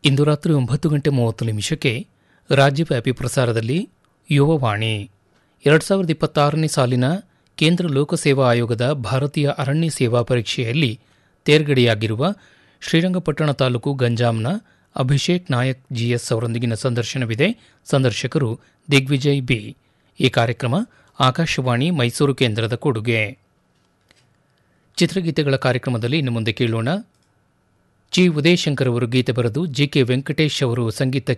ಇಂದು ರಾತ್ರಿ ಒಂಬತ್ತು ಗಂಟೆ ಮೂವತ್ತು ನಿಮಿಷಕ್ಕೆ ರಾಜ್ಯವ್ಯಾಪಿ ಪ್ರಸಾರದಲ್ಲಿ ಯುವವಾಣಿ ಎರಡು ಸಾವಿರದ ಇಪ್ಪತ್ತಾರನೇ ಸಾಲಿನ ಕೇಂದ್ರ ಲೋಕಸೇವಾ ಆಯೋಗದ ಭಾರತೀಯ ಅರಣ್ಯ ಸೇವಾ ಪರೀಕ್ಷೆಯಲ್ಲಿ ತೇರ್ಗಡೆಯಾಗಿರುವ ಶ್ರೀರಂಗಪಟ್ಟಣ ತಾಲೂಕು ಗಂಜಾಂನ ಅಭಿಷೇಕ್ ನಾಯಕ್ ಜಿಎಸ್ ಅವರೊಂದಿಗಿನ ಸಂದರ್ಶನವಿದೆ ಸಂದರ್ಶಕರು ದಿಗ್ವಿಜಯ್ ಬಿ ಈ ಕಾರ್ಯಕ್ರಮ ಆಕಾಶವಾಣಿ ಮೈಸೂರು ಕೇಂದ್ರದ ಕೊಡುಗೆ ಚಿತ್ರಗೀತೆಗಳ ಕಾರ್ಯಕ್ರಮದಲ್ಲಿ ಇನ್ನು ಮುಂದೆ ಕೇಳೋಣ ಜಿ ಉದಯಶಂಕರ್ ಅವರು ಗೀತೆ ಬರೆದು ಜಿ ಕೆ ವೆಂಕಟೇಶ್ ಅವರು ಸಂಗೀತ